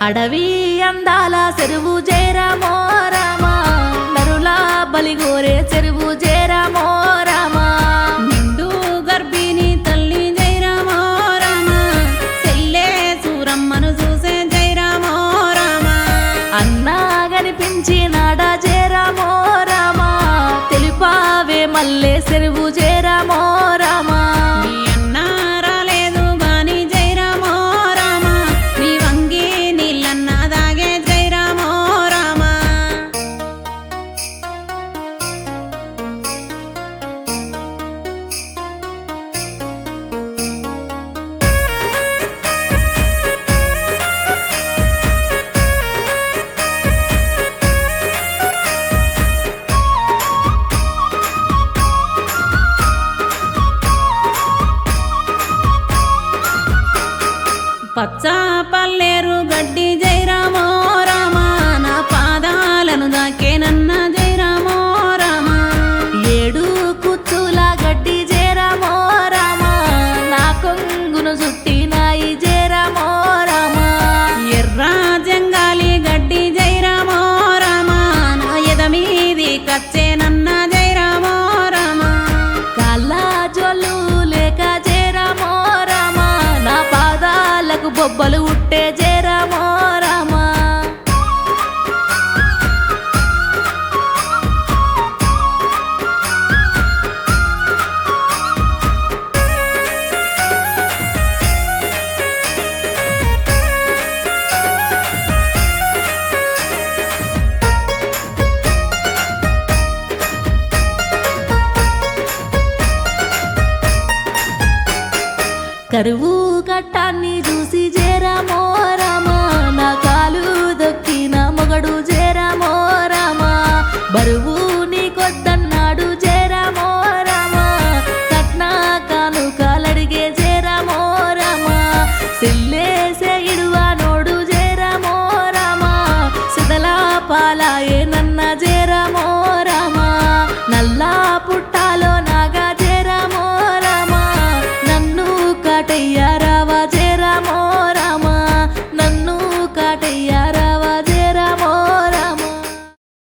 అడవి అందాల చెరువు జయరామో రామా నరులా బలిగోరే చెరువు జయరామో రామా నిండు గర్భిణి తల్లి జైరామో రామ చెల్లే సూరమ్మను చూసే జైరామో రామ అన్నా కనిపించినాడా జయరామో రామా తెలిపావే మల్లే చెరువు జయరామో రామా నీ అన్న రాలేదు గాని జైరామో రామ నీ వంగి నీళ్ళన్న దాగే జైరామో రామ పచ్చ పల్లేరు గడ్డి జైరామో రామ నా పాదాలను దాకేనన్న జైరామో రామ ఏడు కుచ్చుల గడ్డి జయరామో రామా నా కొంగును చుట్టినాయి జయరామో రామా ఎర్ర జంగాలి గడ్డి జైరామో రామ నా ఎద మీది కచ్చేనన్న జైరామో రామ కాళ్ళ జోలు లేక జయరామో రామా నా పాదాలకు బొబ్బలు ఉట్టే జయరామో రామా కరువు కట్టాన్ని చూసి